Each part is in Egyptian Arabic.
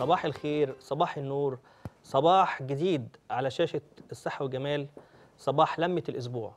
صباح الخير صباح النور صباح جديد على شاشة الصحة والجمال صباح لمة الأسبوع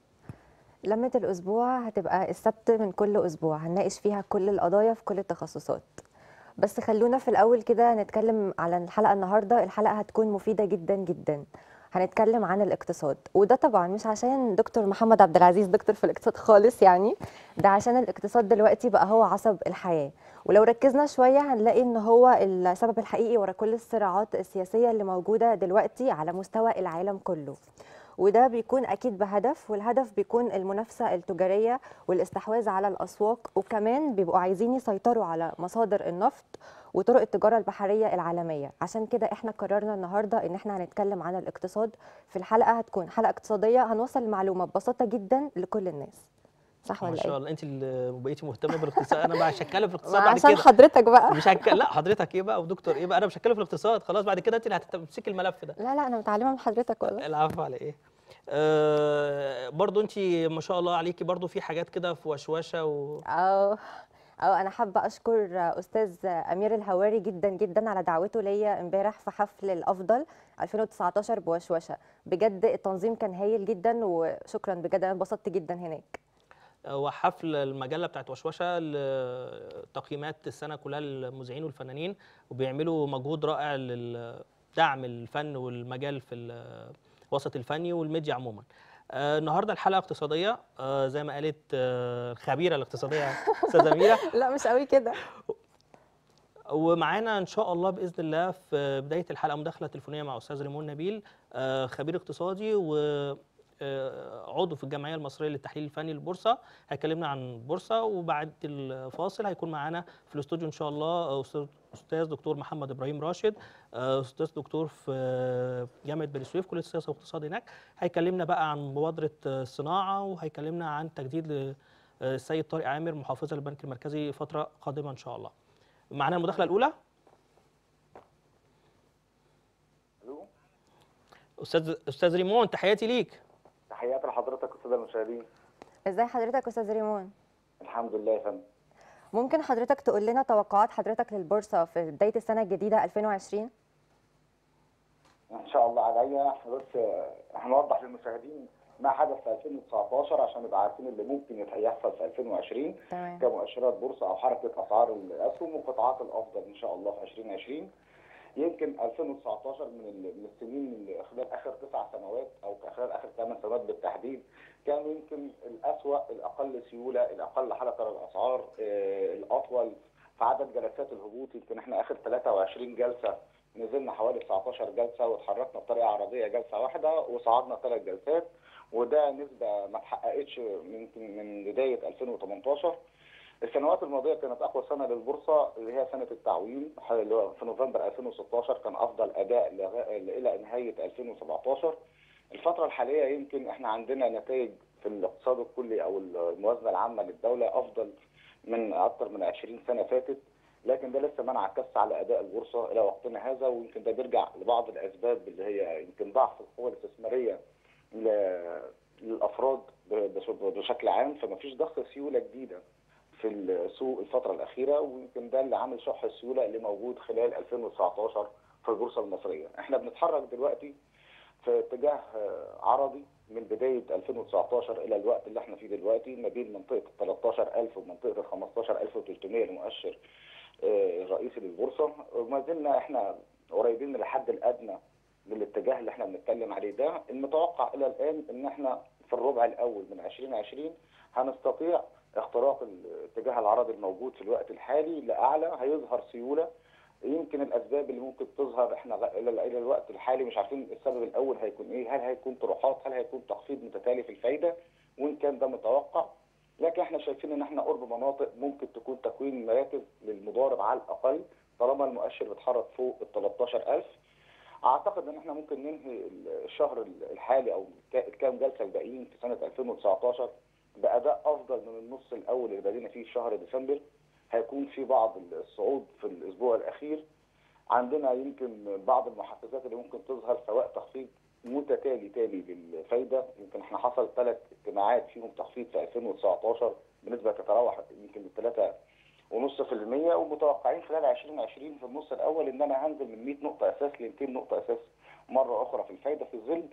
لمة الأسبوع هتبقى السبت من كل أسبوع هنناقش فيها كل القضايا في كل التخصصات بس خلونا في الأول كده نتكلم على الحلقة النهاردة الحلقة هتكون مفيدة جدا جدا هنتكلم عن الاقتصاد وده طبعا مش عشان دكتور محمد عبد العزيز دكتور في الاقتصاد خالص يعني ده عشان الاقتصاد دلوقتي بقى هو عصب الحياة ولو ركزنا شوية هنلاقي ان هو السبب الحقيقي ورا كل الصراعات السياسية اللي موجودة دلوقتي على مستوى العالم كله وده بيكون اكيد بهدف والهدف بيكون المنافسه التجاريه والاستحواذ على الاسواق وكمان بيبقوا عايزين يسيطروا على مصادر النفط وطرق التجاره البحريه العالميه عشان كده احنا قررنا النهارده ان احنا هنتكلم عن الاقتصاد في الحلقه هتكون حلقه اقتصاديه هنوصل المعلومه ببساطه جدا لكل الناس صح ما ولا شاء ايه الله انت اللي بقيتي مهتمه بالاقتصاد انا مش هتكلم في الاقتصاد بعد عشان كده حضرتك بقى مش هتكلم لا حضرتك ايه بقى ودكتور ايه بقى انا مش هتكلم في الاقتصاد خلاص بعد كده انت اللي هتمسكي الملف ده لا لا انا متعلمه من حضرتك والله العفو على ايه آه برضو انت ما شاء الله عليكي برضو في حاجات كده في وشوشه و... أو أو أنا حابة أشكر أستاذ أمير الهواري جدا جدا على دعوته ليا امبارح في حفل الأفضل 2019 بوشوشة بجد التنظيم كان هايل جدا وشكرا بجد أنا انبسطت جدا هناك وحفل المجله بتاعت وشوشه لتقييمات السنه كلها للمذيعين والفنانين وبيعملوا مجهود رائع لدعم الفن والمجال في الوسط الفني والميديا عموما آه النهارده الحلقه اقتصاديه آه زي ما قالت آه الخبيره الاقتصاديه استاذه اميره لا مش قوي كده ومعانا ان شاء الله باذن الله في بدايه الحلقه مداخله تليفونيه مع استاذ ريمون نبيل آه خبير اقتصادي و آه، عضو في الجمعيه المصريه للتحليل الفني للبورصه هيكلمنا عن البورصه وبعد الفاصل هيكون معانا في الاستوديو ان شاء الله استاذ استاذ دكتور محمد ابراهيم راشد آه، استاذ دكتور في جامعه بني سويف كليه السياسه والاقتصاد هناك هيكلمنا بقى عن مبادره الصناعه وهيكلمنا عن تجديد للسيد طارق عامر محافظه البنك المركزي فتره قادمه ان شاء الله معانا المداخله الاولى الو استاذ استاذ ريمون تحياتي ليك تحياتي لحضرتك الساده المشاهدين ازاي حضرتك أستاذ ريمون الحمد لله يا فندم ممكن حضرتك تقول لنا توقعات حضرتك للبورصة في بداية السنة الجديدة 2020 ان شاء الله عليا احنا بس آه، هنوضح للمشاهدين ما حدث في 2019 عشان نبقى عارفين اللي ممكن يت- يحصل في 2020 تمام كمؤشرات بورصه او حركه اسعار الاسهم وقطاعات الافضل ان شاء الله في 2020 يمكن 2019 من ال- من السنين اللي خلال اخر تسع سنوات او خلال اخر ثمان سنوات بالتحديد كان يمكن الاسوأ الاقل سيوله الاقل حركه للاسعار آه، الاطول في عدد جلسات الهبوط يمكن احنا اخر 23 جلسه نزلنا حوالي 19 جلسه واتحركنا بطريقه عرضيه جلسه واحده وصعدنا ثلاث جلسات وده نسبه ما اتحققتش يمكن من بدايه 2018 السنوات الماضيه كانت اقوى سنه للبورصه اللي هي سنه التعويم اللي هو في نوفمبر 2016 كان افضل اداء لغا- الى نهايه 2017 الفتره الحاليه يمكن احنا عندنا نتائج في الاقتصاد الكلي او الموازنه العامه للدوله افضل من اكثر من 20 سنه فاتت لكن ده لسه ما انعكسش على اداء البورصه الى وقتنا هذا ويمكن ده بيرجع لبعض الاسباب اللي هي يمكن ضعف القوى الاستثماريه ل- للافراد ب- بش- بشكل عام فما فيش ضخ سيوله جديده في السوق الفتره الاخيره ويمكن ده اللي عامل شح السيوله اللي موجود خلال 2019 في البورصه المصريه احنا بنتحرك دلوقتي في اتجاه آه، عرضي من بدايه 2019 الى الوقت اللي احنا فيه دلوقتي ما بين منطقه ال 13000 ومنطقه ال 15300 المؤشر آه، الرئيسي للبورصه وما زلنا احنا قريبين من الحد الادنى للاتجاه اللي احنا بنتكلم عليه ده المتوقع الى الان ان احنا في الربع الاول من 2020 هنستطيع اختراق الاتجاه العرضي الموجود في الوقت الحالي لاعلى هيظهر سيوله يمكن الاسباب اللي ممكن تظهر احنا غ- الى الى الوقت الحالي مش عارفين السبب الاول هيكون ايه هل هيكون طروحات هل هيكون تخفيض متتالي في الفايده وان كان ده متوقع لكن احنا شايفين ان احنا قرب مناطق ممكن تكون تكوين مراكز للمضارب على الاقل طالما المؤشر بيتحرك فوق ال 13000 اعتقد ان احنا ممكن ننهي الشهر الحالي او الك- الكام جلسه الباقيين في سنه 2019 باداء افضل من النص الاول اللي بدينا فيه في شهر ديسمبر هيكون في بعض الصعود في الاسبوع الاخير عندنا يمكن بعض المحفزات اللي ممكن تظهر سواء تخفيض متتالي تالي للفايده يمكن احنا حصل ثلاث اجتماعات فيهم تخفيض في 2019 بنسبه تتراوح يمكن من 3 ونص في المية ومتوقعين خلال 2020 في النص الأول إن أنا هنزل من 100 نقطة أساس ل 200 نقطة أساس مرة أخرى في الفايدة في ظل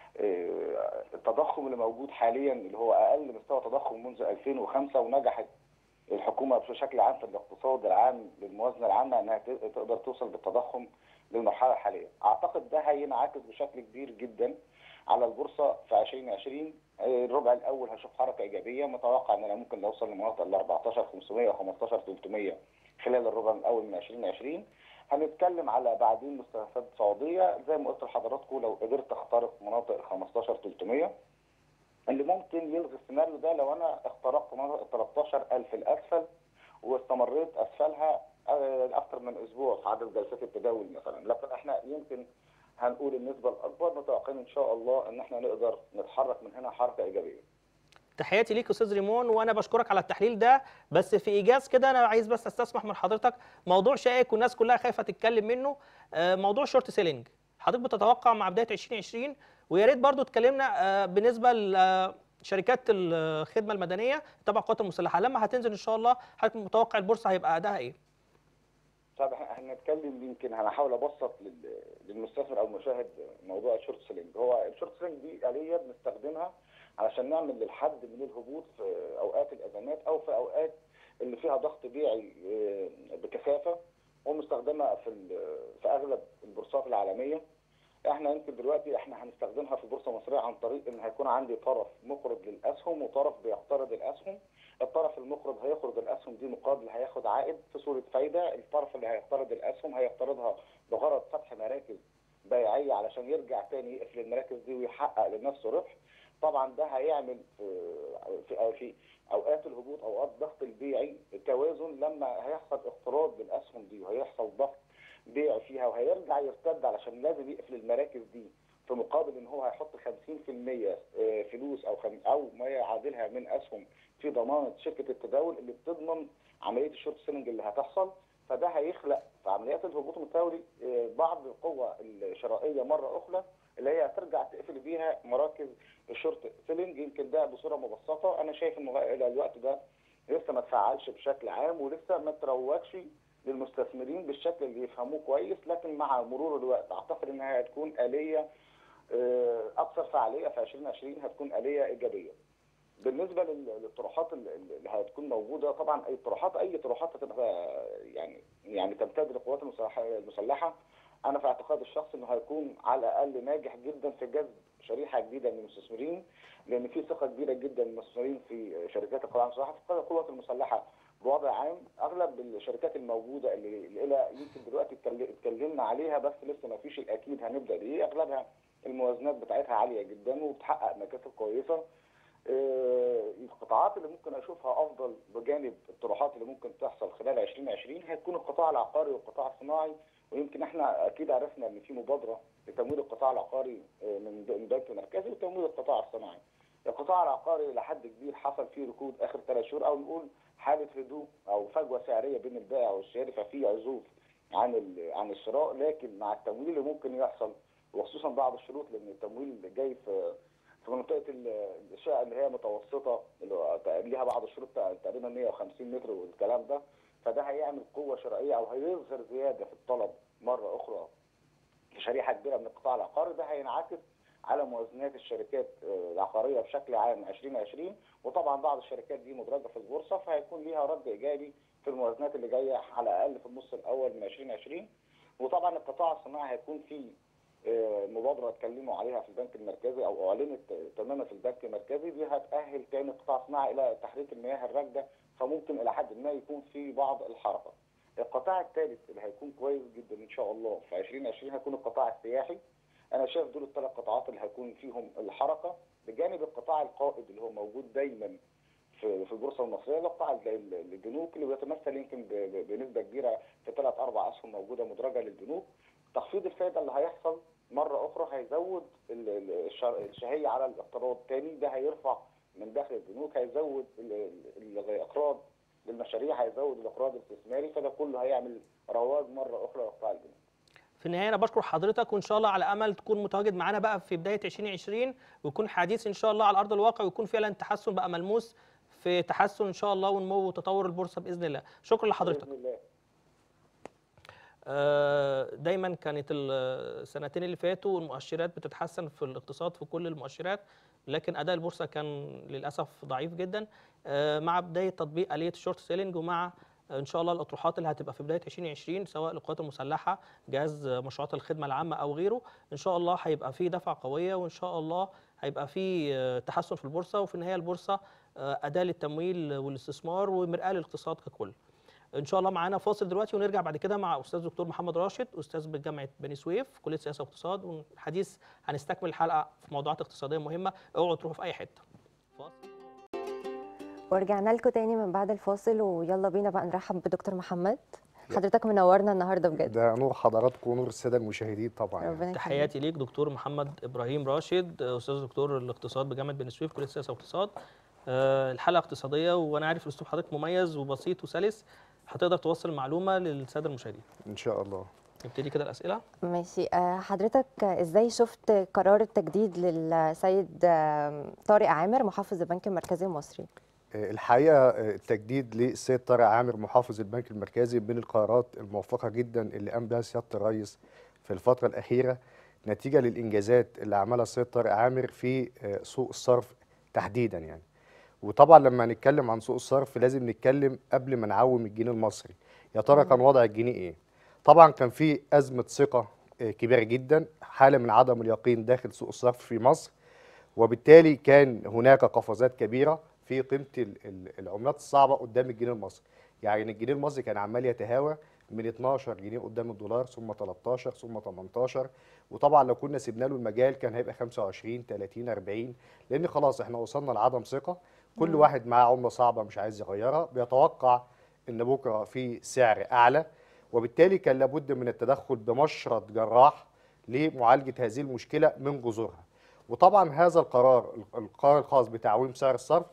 آه، التضخم اللي موجود حاليا اللي هو أقل مستوى تضخم منذ 2005 ونجحت الحكومة بشكل عام في الاقتصاد العام للموازنة العامة إنها ت- تقدر توصل بالتضخم للمرحلة الحالية. أعتقد ده هينعكس بشكل كبير جدا على البورصة في 2020 آه، الربع الأول هشوف حركة إيجابية متوقع إن أنا ممكن نوصل لمناطق ال 14 500 و 15 300 خلال الربع الأول من 2020 هنتكلم على بعدين مستهدفات صعودية زي ما قلت لحضراتكم لو قدرت أخترق مناطق ال 15 300 اللي ممكن يلغي السيناريو ده لو انا اخترقت مناطق 13000 الاسفل واستمريت اسفلها آه، اكثر من اسبوع في عدد جلسات التداول مثلا لكن احنا يمكن هنقول النسبه الاكبر متوقعين ان شاء الله ان احنا نقدر نتحرك من هنا حركه ايجابيه تحياتي ليك استاذ ريمون وانا بشكرك على التحليل ده بس في ايجاز كده انا عايز بس استسمح من حضرتك موضوع شائك والناس كلها خايفه تتكلم منه آه، موضوع شورت سيلينج حضرتك بتتوقع مع بدايه 2020 ويا ريت برضو اتكلمنا آه، بالنسبه لشركات الخدمه المدنيه تبع القوات المسلحه لما هتنزل ان شاء الله حضرتك متوقع البورصه هيبقى ادائها ايه؟ طب احنا هنتكلم يمكن انا هحاول ابسط لل- للمستثمر او المشاهد موضوع الشورت سيلينج هو الشورت سيلينج دي آلية بنستخدمها علشان نعمل للحد من الهبوط في اوقات الازمات او في اوقات اللي فيها ضغط بيعي آه، بكثافه ومستخدمه في ال- في اغلب البورصات العالميه احنا يمكن دلوقتي احنا هنستخدمها في البورصه المصريه عن طريق ان هيكون عندي طرف مقرض للاسهم وطرف بيقترض الاسهم الطرف المقرض هيقرض الاسهم دي مقابل هياخد عائد في صوره فايده الطرف اللي هيقترض الاسهم هيقترضها بغرض فتح مراكز بيعيه علشان يرجع تاني يقفل المراكز دي ويحقق لنفسه ربح طبعا ده هيعمل في في في اوقات الهبوط اوقات ضغط البيعي التوازن لما هيحصل اقتراض للاسهم دي وهيحصل ضغط بيع فيها وهيرجع يرتد علشان لازم يقفل المراكز دي في مقابل ان هو هيحط 50% آه، فلوس او خم او ما يعادلها من اسهم في ضمانه شركه التداول اللي بتضمن عمليه الشورت سيلينج اللي هتحصل فده هيخلق في عمليات الهبوط المتداولي آه، بعض القوة الشرائية مرة أخرى اللي هي هترجع تقفل بيها مراكز الشورت سيلينج يمكن ده بصورة مبسطة أنا شايف إنه إلى الوقت ده لسه ما تفعلش بشكل عام ولسه ما تروجش للمستثمرين بالشكل اللي يفهموه كويس لكن مع مرور الوقت أعتقد إنها هتكون آلية آه، أكثر فعالية في 2020 هتكون آلية إيجابية. بالنسبه لل- للطروحات ال- ال- اللي هتكون موجوده طبعا اي طروحات اي طروحات هتبقى يعني يعني تمتد للقوات المسلحه المسلحه انا في اعتقادي الشخصي انه هيكون على الاقل ناجح جدا في جذب شريحه جديده من المستثمرين لان في ثقه كبيره جدا من المستثمرين في شركات القوات المسلحه في القوات المسلحه بوضع عام اغلب الشركات الموجوده اللي اللي الى يمكن دلوقتي اتكل- اتكلمنا عليها بس لسه ما فيش الاكيد هنبدا بايه اغلبها الموازنات بتاعتها عاليه جدا وبتحقق مكاسب كويسه آه، القطاعات اللي ممكن اشوفها افضل بجانب الطروحات اللي ممكن تحصل خلال 2020 هيكون القطاع العقاري والقطاع الصناعي ويمكن احنا اكيد عرفنا ان في مبادره لتمويل القطاع العقاري آه، من من البنك المركزي وتمويل القطاع الصناعي. القطاع العقاري لحد كبير حصل فيه ركود اخر ثلاث شهور او نقول حاله هدوء او فجوه سعريه بين البائع والشاري ففي عزوف عن ال- عن الشراء لكن مع التمويل اللي ممكن يحصل وخصوصا بعض الشروط لان التمويل اللي جاي في في منطقه ال- الشقه اللي هي متوسطه اللي هو ليها بعض الشروط بتاع تقريبا 150 متر والكلام ده فده هيعمل قوه شرائيه او هيظهر زياده في الطلب مره اخرى في شريحه كبيره من القطاع العقاري ده هينعكس على موازنات الشركات آه، العقاريه بشكل عام 2020 وطبعا بعض الشركات دي مدرجه في البورصه فهيكون ليها رد ايجابي في الموازنات اللي جايه على الاقل في النص الاول من 2020 وطبعا القطاع الصناعي هيكون فيه آه، مبادره اتكلموا عليها في البنك المركزي او اعلنت تماما في البنك المركزي دي هتاهل تاني القطاع الصناعي الى تحريك المياه الراكده فممكن الى حد ما يكون في بعض الحركه. القطاع الثالث اللي هيكون كويس جدا ان شاء الله في 2020 هيكون القطاع السياحي. انا شايف دول الثلاث قطاعات اللي هيكون فيهم الحركه بجانب القطاع القائد اللي هو موجود دايما في في البورصه المصريه اللي هو قطاع ال- ال- البنوك اللي بيتمثل يمكن ب- ب- بنسبه كبيره في ثلاث اربع اسهم موجوده مدرجه للبنوك. تخفيض الفائده اللي هيحصل مره اخرى هيزود ال- ال- الشر- الشهيه على الاقتراض تاني ده هيرفع من داخل البنوك هيزود ال- ال- الاقراض للمشاريع هيزود الاقراض الاستثماري فده كله هيعمل رواج مره اخرى لقطاع البنوك. في النهايه انا بشكر حضرتك وان شاء الله على امل تكون متواجد معانا بقى في بدايه 2020 ويكون حديث ان شاء الله على ارض الواقع ويكون فعلا تحسن بقى ملموس في تحسن ان شاء الله ونمو وتطور البورصه باذن الله شكرا لحضرتك باذن الله آه، دايما كانت السنتين اللي فاتوا المؤشرات بتتحسن في الاقتصاد في كل المؤشرات لكن اداء البورصه كان للاسف ضعيف جدا آه، مع بدايه تطبيق اليه الشورت سيلينج ومع ان شاء الله الاطروحات اللي هتبقى في بدايه 2020 سواء للقوات المسلحه جهاز مشروعات الخدمه العامه او غيره ان شاء الله هيبقى في دفعه قويه وان شاء الله هيبقى في آه، تحسن في البورصه وفي النهايه البورصه آه، اداه للتمويل والاستثمار ومرآه للاقتصاد ككل ان شاء الله معانا فاصل دلوقتي ونرجع بعد كده مع استاذ دكتور محمد راشد استاذ بجامعه بني سويف كليه سياسه واقتصاد والحديث هنستكمل الحلقه في موضوعات اقتصاديه مهمه اوعوا تروحوا في اي حته فاصل ورجعنا لكم تاني من بعد الفاصل ويلا بينا بقى نرحب بدكتور محمد حضرتك منورنا النهارده بجد ده نور حضراتكم ونور الساده المشاهدين طبعا يعني. ربنا يخليك. تحياتي ليك دكتور محمد ابراهيم راشد استاذ دكتور الاقتصاد بجامعه بني سويف كليه سياسه واقتصاد آه، الحلقه اقتصاديه وانا عارف اسلوب حضرتك مميز وبسيط وسلس هتقدر توصل المعلومه للساده المشاهدين ان شاء الله نبتدي كده الاسئله ماشي آه، حضرتك ازاي شفت قرار التجديد للسيد آه، طارق عامر محافظ البنك المركزي المصري آه، الحقيقه آه، التجديد للسيد طارق عامر محافظ البنك المركزي من القرارات الموفقه جدا اللي قام بها سياده الرئيس في الفتره الاخيره نتيجه للانجازات اللي عملها السيد طارق عامر في آه، سوق الصرف تحديدا يعني وطبعا لما نتكلم عن سوق الصرف لازم نتكلم قبل ما نعوم الجنيه المصري يا ترى كان وضع الجنيه ايه طبعا كان في ازمه ثقه آه، كبيره جدا حاله من عدم اليقين داخل سوق الصرف في مصر وبالتالي كان هناك قفزات كبيره في قيمه ال- ال- العملات الصعبه قدام الجنيه المصري يعني الجنيه المصري كان عمال يتهاوى من 12 جنيه قدام الدولار ثم 13 ثم 18 وطبعا لو كنا سيبنا له المجال كان هيبقى 25 30 40 لان خلاص احنا وصلنا لعدم ثقه كل واحد معاه عمله صعبه مش عايز يغيرها بيتوقع ان بكره في سعر اعلى وبالتالي كان لابد من التدخل بمشرط جراح لمعالجه هذه المشكله من جذورها وطبعا هذا القرار القرار الخاص بتعويم سعر الصرف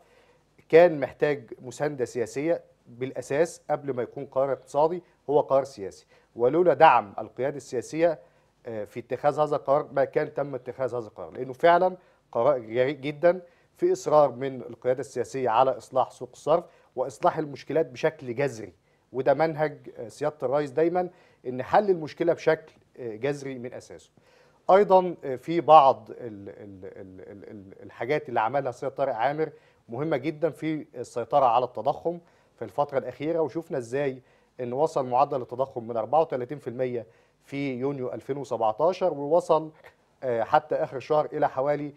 كان محتاج مسانده سياسيه بالاساس قبل ما يكون قرار اقتصادي هو قرار سياسي ولولا دعم القياده السياسيه آه، في اتخاذ هذا القرار ما كان تم اتخاذ هذا القرار لانه فعلا قرار جريء جدا في اصرار من القياده السياسيه على اصلاح سوق الصرف واصلاح المشكلات بشكل جذري وده منهج آه، سياده الرئيس دايما ان حل المشكله بشكل آه، جذري من اساسه ايضا آه، في بعض ال ال ال ال ال الحاجات اللي عملها السيد طارق عامر مهمه جدا في السيطره على التضخم في الفتره الاخيره وشفنا ازاي ان وصل معدل التضخم من 34% في يونيو 2017 ووصل آه، حتى اخر شهر الى حوالي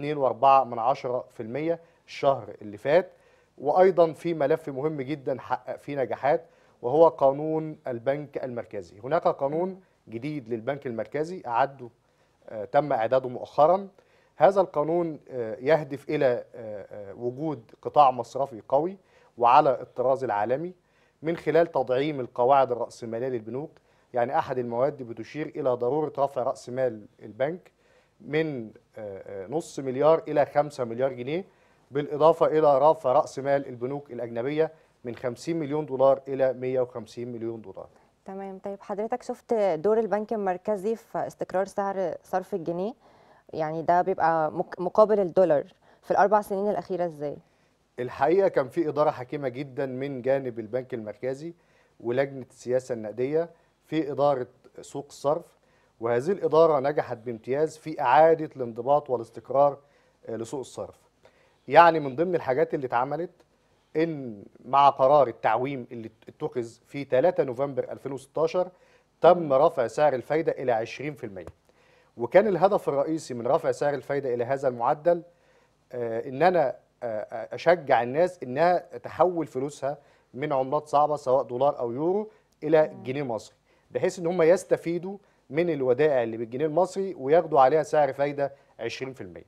2.4% الشهر اللي فات وايضا في ملف مهم جدا حقق فيه نجاحات وهو قانون البنك المركزي هناك قانون جديد للبنك المركزي اعده آه، تم اعداده مؤخرا هذا القانون آه، يهدف الى آه، آه، وجود قطاع مصرفي قوي وعلى الطراز العالمي من خلال تضعيم القواعد الرأسمالية للبنوك يعني أحد المواد بتشير إلى ضرورة رفع رأس مال البنك من آه، آه، نص مليار إلى خمسة مليار جنيه بالإضافة إلى رفع رأس مال البنوك الأجنبية من 50 مليون دولار إلى 150 مليون دولار تمام طيب حضرتك شفت دور البنك المركزي في استقرار سعر صرف الجنيه يعني ده بيبقى مك- مقابل الدولار في الاربع سنين الاخيره ازاي الحقيقه كان في اداره حكيمه جدا من جانب البنك المركزي ولجنه السياسه النقديه في اداره سوق الصرف وهذه الاداره نجحت بامتياز في اعاده الانضباط والاستقرار آه، لسوق الصرف. يعني من ضمن الحاجات اللي اتعملت ان مع قرار التعويم اللي اتخذ في 3 نوفمبر 2016 تم رفع سعر الفايده الى 20% وكان الهدف الرئيسي من رفع سعر الفايده الى هذا المعدل آه، ان انا آه، آه، اشجع الناس انها تحول فلوسها من عملات صعبه سواء دولار او يورو الى جنيه مصري بحيث ان هم يستفيدوا من الودائع اللي بالجنيه المصري وياخدوا عليها سعر فايده 20%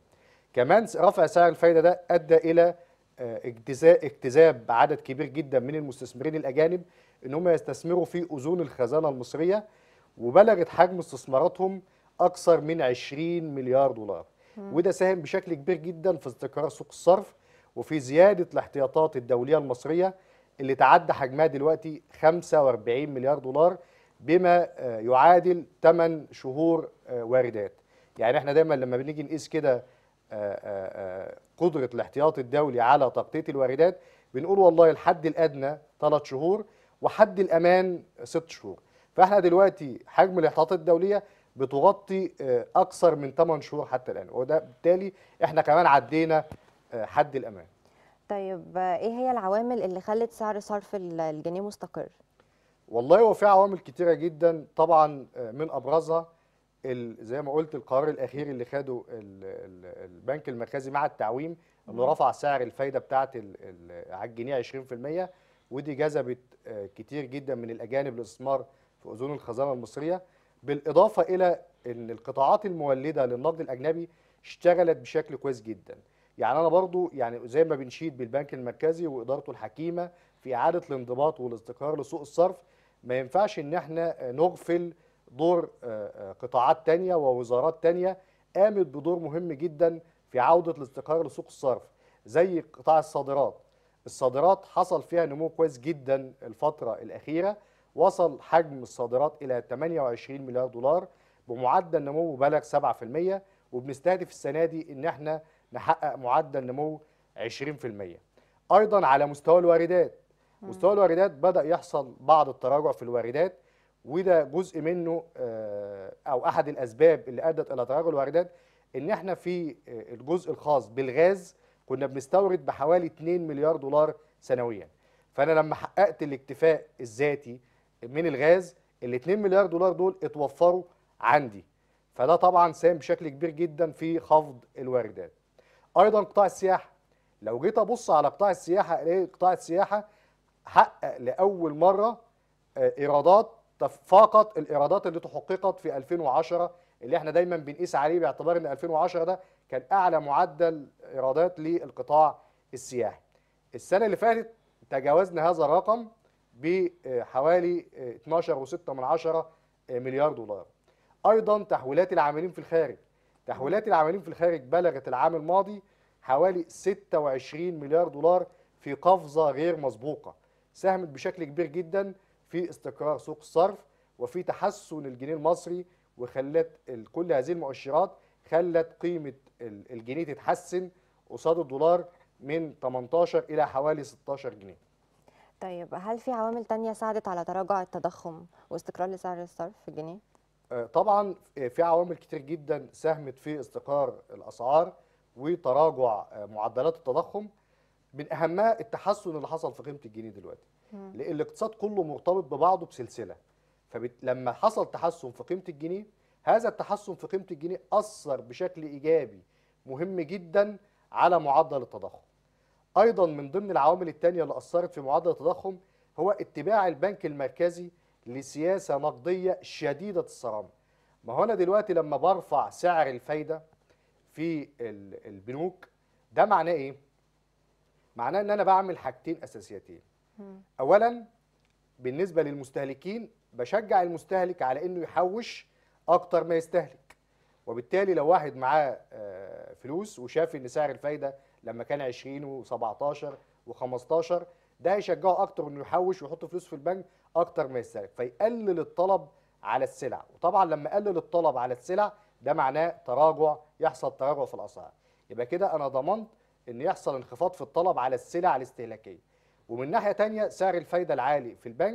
كمان رفع سعر الفايده ده ادى الى آه، اجتزاء اجتذاب عدد كبير جدا من المستثمرين الاجانب ان هم يستثمروا في اذون الخزانه المصريه وبلغت حجم استثماراتهم اكثر من 20 مليار دولار وده ساهم بشكل كبير جدا في استقرار سوق الصرف وفي زياده الاحتياطات الدوليه المصريه اللي تعدى حجمها دلوقتي 45 مليار دولار بما آه، يعادل 8 شهور آه، واردات يعني احنا دايما لما بنيجي نقيس كده آه، آه، قدره الاحتياط الدولي على تغطيه الواردات بنقول والله الحد الادنى ثلاث شهور وحد الامان ست شهور فاحنا دلوقتي حجم الاحتياطات الدوليه بتغطي آه، اكثر من 8 شهور حتى الان وده بالتالي احنا كمان عدينا آه، حد الامان طيب آه، ايه هي العوامل اللي خلت سعر صرف ال- الجنيه مستقر والله هو في عوامل كتيرة جدا طبعا آه، من أبرزها ال- زي ما قلت القرار الأخير اللي خده ال- ال- البنك المركزي مع التعويم إنه رفع سعر الفايدة بتاعت ال- ال- على الجنيه 20% ودي جذبت آه، كتير جدا من الأجانب للاستثمار في أذون الخزانة المصرية بالإضافة إلى إن القطاعات المولدة للنقد الأجنبي اشتغلت بشكل كويس جدا يعني أنا برضو يعني زي ما بنشيد بالبنك المركزي وإدارته الحكيمة في إعادة الانضباط والاستقرار لسوق الصرف ما ينفعش ان احنا نغفل دور آه، آه، قطاعات تانية ووزارات تانية قامت بدور مهم جدا في عودة الاستقرار لسوق الصرف زي قطاع الصادرات الصادرات حصل فيها نمو كويس جدا الفترة الأخيرة وصل حجم الصادرات إلى 28 مليار دولار بمعدل نمو بلغ 7% وبنستهدف السنة دي إن احنا نحقق معدل نمو 20% أيضا على مستوى الواردات مستوى الواردات بدأ يحصل بعض التراجع في الواردات وده جزء منه آه، او احد الاسباب اللي ادت الى تراجع الواردات ان احنا في آه، الجزء الخاص بالغاز كنا بنستورد بحوالي 2 مليار دولار سنويا فانا لما حققت الاكتفاء الذاتي من الغاز ال 2 مليار دولار دول اتوفروا عندي فده طبعا ساهم بشكل كبير جدا في خفض الواردات ايضا قطاع السياحه لو جيت ابص على قطاع السياحه الاقي قطاع السياحه حقق لاول مره آه، ايرادات تفاقت الايرادات اللي تحققت في 2010 اللي احنا دايما بنقيس عليه باعتبار ان 2010 ده كان اعلى معدل ايرادات للقطاع السياحي. السنه اللي فاتت تجاوزنا هذا الرقم بحوالي 12.6 مليار دولار. ايضا تحويلات العاملين في الخارج. تحويلات العاملين في الخارج بلغت العام الماضي حوالي 26 مليار دولار في قفزه غير مسبوقه. ساهمت بشكل كبير جدا في استقرار سوق الصرف وفي تحسن الجنيه المصري وخلت ال- كل هذه المؤشرات خلت قيمة ال- الجنيه تتحسن قصاد الدولار من 18 إلى حوالي 16 جنيه طيب هل في عوامل تانية ساعدت على تراجع التضخم واستقرار لسعر الصرف في الجنيه آه، طبعا آه، في عوامل كتير جدا ساهمت في استقرار الأسعار وتراجع آه، معدلات التضخم من أهمها التحسن اللي حصل في قيمة الجنيه دلوقتي لان الاقتصاد كله مرتبط ببعضه بسلسله فلما حصل تحسن في قيمه الجنيه هذا التحسن في قيمه الجنيه اثر بشكل ايجابي مهم جدا على معدل التضخم ايضا من ضمن العوامل الثانيه اللي اثرت في معدل التضخم هو اتباع البنك المركزي لسياسه نقديه شديده الصرامه ما هو انا دلوقتي لما برفع سعر الفايده في ال- البنوك ده معناه ايه معناه ان انا بعمل حاجتين اساسيتين اولا بالنسبه للمستهلكين بشجع المستهلك على انه يحوش اكتر ما يستهلك وبالتالي لو واحد معاه آه، فلوس وشاف ان سعر الفايده لما كان 20 و17 و15 ده هيشجعه اكتر انه يحوش ويحط فلوس في البنك اكتر ما يستهلك فيقلل الطلب على السلع وطبعا لما اقلل الطلب على السلع ده معناه تراجع يحصل تراجع في الاسعار يبقى كده انا ضمنت ان يحصل انخفاض في الطلب على السلع الاستهلاكيه ومن ناحيه تانية سعر الفايده العالي في البنك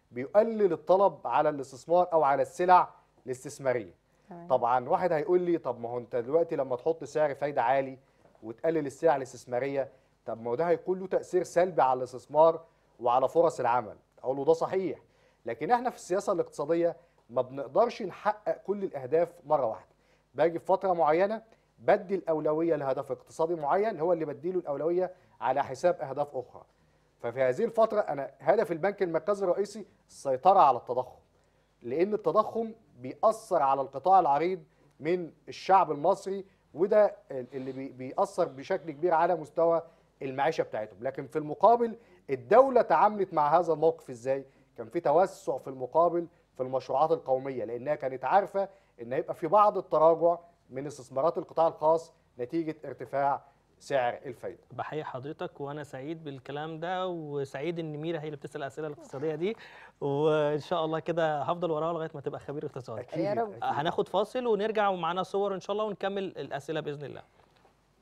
بيقلل الطلب على الاستثمار او على السلع الاستثماريه تمام. طبعا واحد هيقول لي طب ما هو انت دلوقتي لما تحط سعر فايده عالي وتقلل السلع الاستثماريه طب ما هو ده هيكون له تاثير سلبي على الاستثمار وعلى فرص العمل اقول له ده صحيح لكن احنا في السياسه الاقتصاديه ما بنقدرش نحقق كل الاهداف مره واحده باجي في فتره معينه بدي الاولويه لهدف اقتصادي معين هو اللي بديله الاولويه على حساب اهداف اخرى ففي هذه الفتره انا هدف البنك المركزي الرئيسي السيطره على التضخم لان التضخم بيأثر على القطاع العريض من الشعب المصري وده اللي بي- بيأثر بشكل كبير على مستوى المعيشه بتاعتهم لكن في المقابل الدوله تعاملت مع هذا الموقف ازاي كان في توسع في المقابل في المشروعات القوميه لانها كانت عارفه ان هيبقى في بعض التراجع من استثمارات القطاع الخاص نتيجه ارتفاع سعر الفايده بحيي حضرتك وانا سعيد بالكلام ده وسعيد ان ميرا هي اللي بتسال الاسئله الاقتصاديه دي وان شاء الله كده هفضل وراها لغايه ما تبقى خبير اقتصادي اكيد يا رب. أكيد. هناخد فاصل ونرجع ومعانا صور ان شاء الله ونكمل الاسئله باذن الله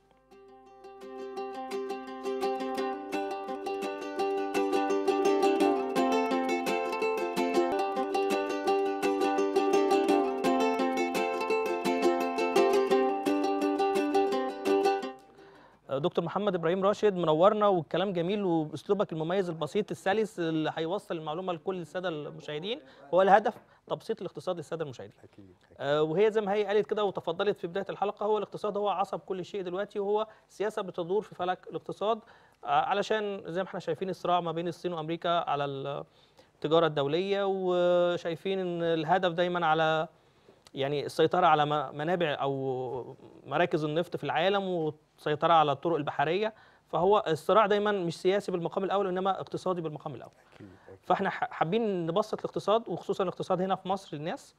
دكتور محمد ابراهيم راشد منورنا والكلام جميل وباسلوبك المميز البسيط السلس اللي هيوصل المعلومه لكل الساده المشاهدين هو الهدف تبسيط الاقتصاد للساده المشاهدين اكيد آه، وهي زي ما هي قالت كده وتفضلت في بدايه الحلقه هو الاقتصاد هو عصب كل شيء دلوقتي وهو سياسه بتدور في فلك الاقتصاد آه، علشان زي ما احنا شايفين الصراع ما بين الصين وامريكا على التجاره الدوليه وشايفين ان الهدف دايما على يعني السيطره على م- منابع او مراكز النفط في العالم والسيطره على الطرق البحريه فهو الصراع دايما مش سياسي بالمقام الاول انما اقتصادي بالمقام الاول اكيد أكيد. فاحنا ح- حابين نبسط الاقتصاد وخصوصا الاقتصاد هنا في مصر للناس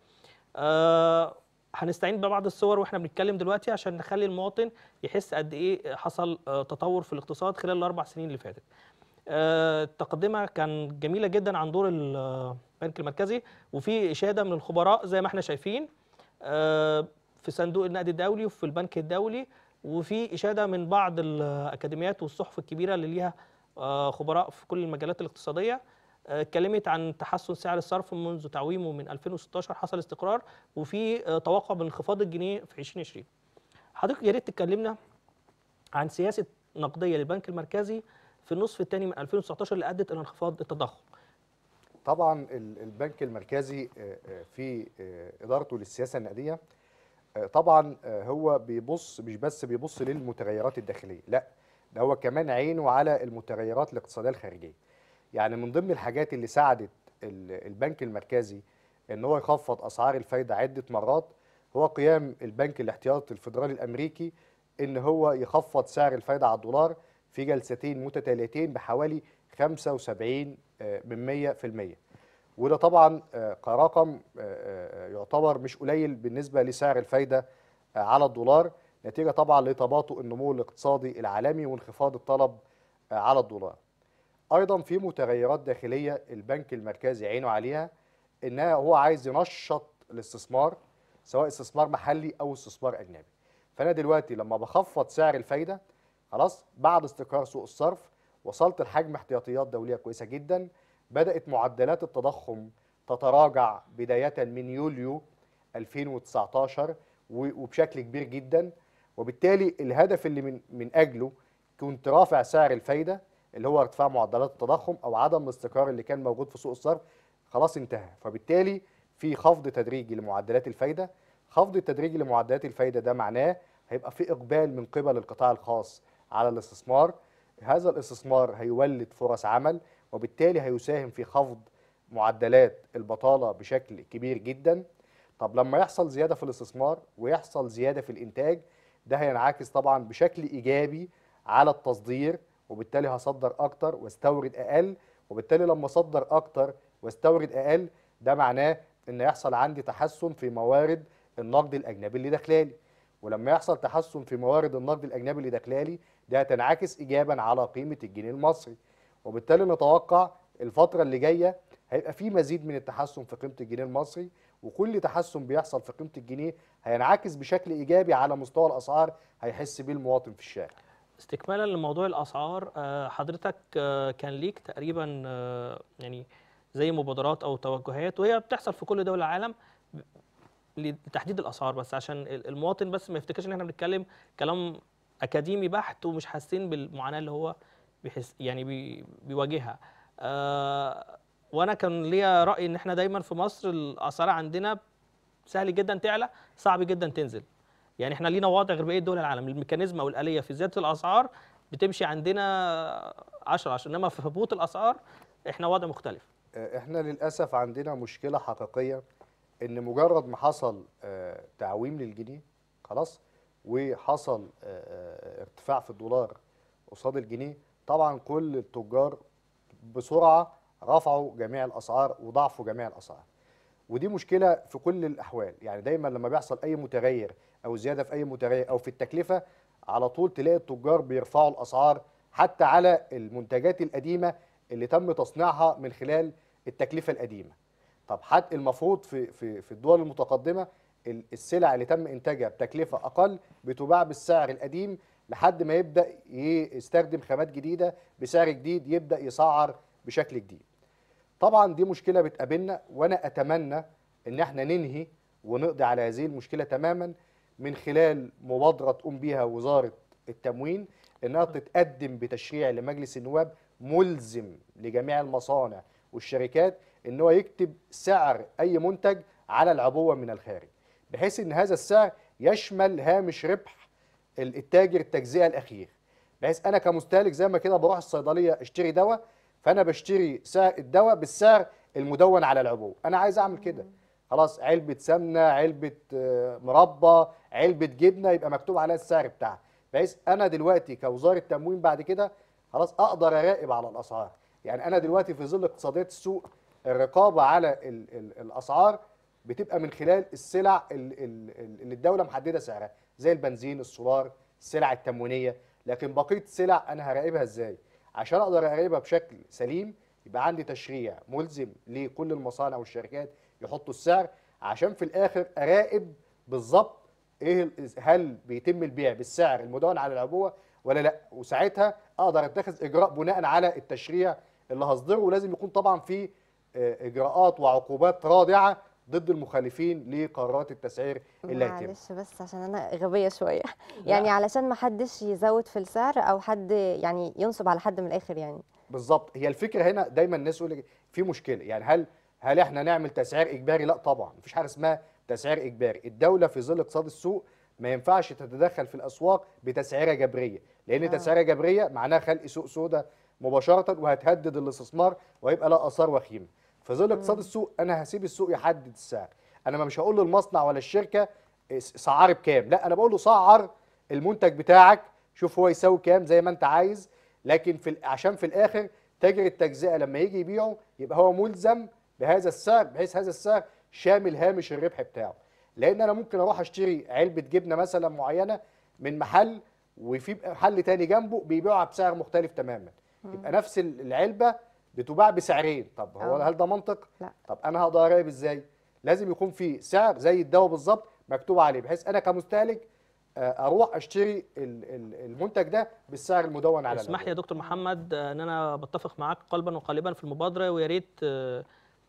آه هنستعين ببعض الصور واحنا بنتكلم دلوقتي عشان نخلي المواطن يحس قد ايه حصل آه تطور في الاقتصاد خلال الاربع سنين اللي فاتت آه، التقدمه كان جميله جدا عن دور البنك المركزي وفي اشاده من الخبراء زي ما احنا شايفين آه، في صندوق النقد الدولي وفي البنك الدولي وفي اشاده من بعض الاكاديميات والصحف الكبيره اللي ليها آه، خبراء في كل المجالات الاقتصاديه آه، اتكلمت عن تحسن سعر الصرف منذ تعويمه من 2016 حصل استقرار وفي آه، توقع بانخفاض الجنيه في 2020 حضرتك يا ريت تكلمنا عن سياسه نقديه للبنك المركزي في النصف الثاني من 2019 اللي ادت الى انخفاض التضخم طبعا ال- البنك المركزي آه، آه، في آه، ادارته للسياسه النقديه آه، طبعا آه، هو بيبص مش بس بيبص للمتغيرات الداخليه لا ده هو كمان عينه على المتغيرات الاقتصاديه الخارجيه يعني من ضمن الحاجات اللي ساعدت ال- البنك المركزي ان هو يخفض اسعار الفايده عده مرات هو قيام البنك الاحتياطي الفيدرالي الامريكي ان هو يخفض سعر الفايده على الدولار في جلستين متتاليتين بحوالي 75 آه، من 100% وده طبعا آه، كرقم آه، آه، يعتبر مش قليل بالنسبه لسعر الفايده آه، على الدولار نتيجه طبعا لتباطؤ النمو الاقتصادي العالمي وانخفاض الطلب آه، على الدولار. ايضا في متغيرات داخليه البنك المركزي عينه عليها انها هو عايز ينشط الاستثمار سواء استثمار محلي او استثمار اجنبي. فانا دلوقتي لما بخفض سعر الفايده خلاص بعد استقرار سوق الصرف وصلت لحجم احتياطيات دوليه كويسه جدا بدات معدلات التضخم تتراجع بدايه من يوليو 2019 و- وبشكل كبير جدا وبالتالي الهدف اللي من من اجله كنت رافع سعر الفايده اللي هو ارتفاع معدلات التضخم او عدم الاستقرار اللي كان موجود في سوق الصرف خلاص انتهى فبالتالي في خفض تدريجي لمعدلات الفايده خفض التدريجي لمعدلات الفايده ده معناه هيبقى في اقبال من قبل القطاع الخاص على الاستثمار هذا الاستثمار هيولد فرص عمل وبالتالي هيساهم في خفض معدلات البطاله بشكل كبير جدا طب لما يحصل زياده في الاستثمار ويحصل زياده في الانتاج ده هينعكس طبعا بشكل ايجابي على التصدير وبالتالي هصدر اكتر واستورد اقل وبالتالي لما اصدر اكتر واستورد اقل ده معناه ان يحصل عندي تحسن في موارد النقد الاجنبي اللي داخلالي ولما يحصل تحسن في موارد النقد الاجنبي اللي داخلالي ده هتنعكس ايجابا على قيمه الجنيه المصري وبالتالي نتوقع الفتره اللي جايه هيبقى في مزيد من التحسن في قيمه الجنيه المصري وكل تحسن بيحصل في قيمه الجنيه هينعكس بشكل ايجابي على مستوى الاسعار هيحس بيه المواطن في الشارع استكمالا لموضوع الاسعار آه، حضرتك آه، كان ليك تقريبا آه، يعني زي مبادرات او توجهات وهي بتحصل في كل دول العالم ب- لتحديد الاسعار بس عشان ال- المواطن بس ما يفتكرش ان احنا بنتكلم كلام اكاديمي بحت ومش حاسين بالمعاناه اللي هو بيحس يعني بي بيواجهها آه، وانا كان ليا راي ان احنا دايما في مصر الاسعار عندنا سهل جدا تعلى صعب جدا تنزل يعني احنا لينا وضع غير بقيه دول العالم الميكانيزم او الاليه في زياده الاسعار بتمشي عندنا 10 10 انما في هبوط الاسعار احنا وضع مختلف آه، احنا للاسف عندنا مشكله حقيقيه ان مجرد ما حصل آه، تعويم للجنيه خلاص وحصل آه، آه، ارتفاع في الدولار قصاد الجنيه طبعا كل التجار بسرعه رفعوا جميع الاسعار وضعفوا جميع الاسعار ودي مشكله في كل الاحوال يعني دايما لما بيحصل اي متغير او زياده في اي متغير او في التكلفه على طول تلاقي التجار بيرفعوا الاسعار حتى على المنتجات القديمه اللي تم تصنيعها من خلال التكلفه القديمه طب حتى المفروض في في في الدول المتقدمه ال- السلع اللي تم انتاجها بتكلفه اقل بتباع بالسعر القديم لحد ما يبدا يستخدم خامات جديده بسعر جديد يبدا يسعر بشكل جديد طبعا دي مشكله بتقابلنا وانا اتمنى ان احنا ننهي ونقضي على هذه المشكله تماما من خلال مبادره تقوم بيها وزاره التموين انها تتقدم بتشريع لمجلس النواب ملزم لجميع المصانع والشركات ان هو يكتب سعر اي منتج على العبوه من الخارج بحيث ان هذا السعر يشمل هامش ربح التاجر التجزئه الاخير بحيث انا كمستهلك زي ما كده بروح الصيدليه اشتري دواء فانا بشتري سعر الدواء بالسعر المدون على العبوه انا عايز اعمل كده خلاص علبه سمنه علبه آه، مربى علبه جبنه يبقى مكتوب عليها السعر بتاعها بحيث انا دلوقتي كوزاره تموين بعد كده خلاص اقدر اراقب على الاسعار يعني انا دلوقتي في ظل اقتصاديات السوق الرقابه على ال ال الاسعار بتبقى من خلال السلع ال- ال- ال- اللي الدوله محدده سعرها زي البنزين السولار السلع التموينيه لكن بقيه السلع انا هراقبها ازاي عشان اقدر اراقبها بشكل سليم يبقى عندي تشريع ملزم لكل المصانع والشركات يحطوا السعر عشان في الاخر اراقب بالظبط ايه ال- هل بيتم البيع بالسعر المدون على العبوه ولا لا وساعتها اقدر اتخذ اجراء بناء على التشريع اللي هصدره ولازم يكون طبعا في آه، اجراءات وعقوبات رادعه ضد المخالفين لقرارات التسعير اللي هيتم معلش بس عشان انا غبيه شويه يعني علشان ما حدش يزود في السعر او حد يعني ينصب على حد من الاخر يعني بالظبط هي الفكره هنا دايما الناس يقول لك في مشكله يعني هل هل احنا نعمل تسعير اجباري لا طبعا مفيش حاجه اسمها تسعير اجباري الدوله في ظل اقتصاد السوق ما ينفعش تتدخل في الاسواق بتسعيره جبريه لان آه. تسعيره جبريه معناها خلق سوق سوداء مباشره وهتهدد الاستثمار وهيبقى لها اثار وخيمه في ظل اقتصاد السوق انا هسيب السوق يحدد السعر انا ما مش هقول للمصنع ولا الشركه اس- سعر بكام لا انا بقول له سعر المنتج بتاعك شوف هو يساوي كام زي ما انت عايز لكن في ال- عشان في الاخر تاجر التجزئه لما يجي يبيعه يبقى هو ملزم بهذا السعر بحيث هذا السعر شامل هامش الربح بتاعه لان انا ممكن اروح اشتري علبه جبنه مثلا معينه من محل وفي محل تاني جنبه بيبيعها بسعر مختلف تماما يبقى نفس ال- العلبه بتباع بسعرين طب هو آه. هل ده منطق لا. طب انا هقدر اراقب ازاي لازم يكون في سعر زي الدواء بالظبط مكتوب عليه بحيث انا كمستهلك آه، اروح اشتري ال- ال- المنتج ده بالسعر المدون على اسمح لي يا العلبة. دكتور محمد آه، ان انا بتفق معاك قلبا وقالبا في المبادره ويا ريت آه،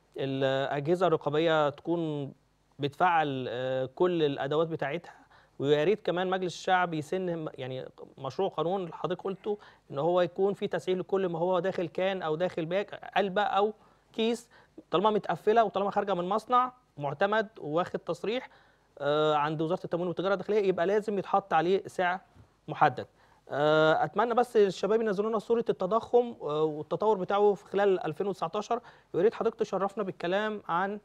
الاجهزه الرقابيه تكون بتفعل آه، كل الادوات بتاعتها ويا ريت كمان مجلس الشعب يسن يعني مشروع قانون اللي حضرتك قلته ان هو يكون في تسعير لكل ما هو داخل كان او داخل باك علبه او كيس طالما متقفله وطالما خارجه من مصنع معتمد واخد تصريح آه، عند وزاره التموين والتجاره الداخليه يبقى لازم يتحط عليه سعر محدد آه، اتمنى بس الشباب ينزلوا لنا صوره التضخم آه، والتطور بتاعه في خلال 2019 ويا ريت حضرتك تشرفنا بالكلام عن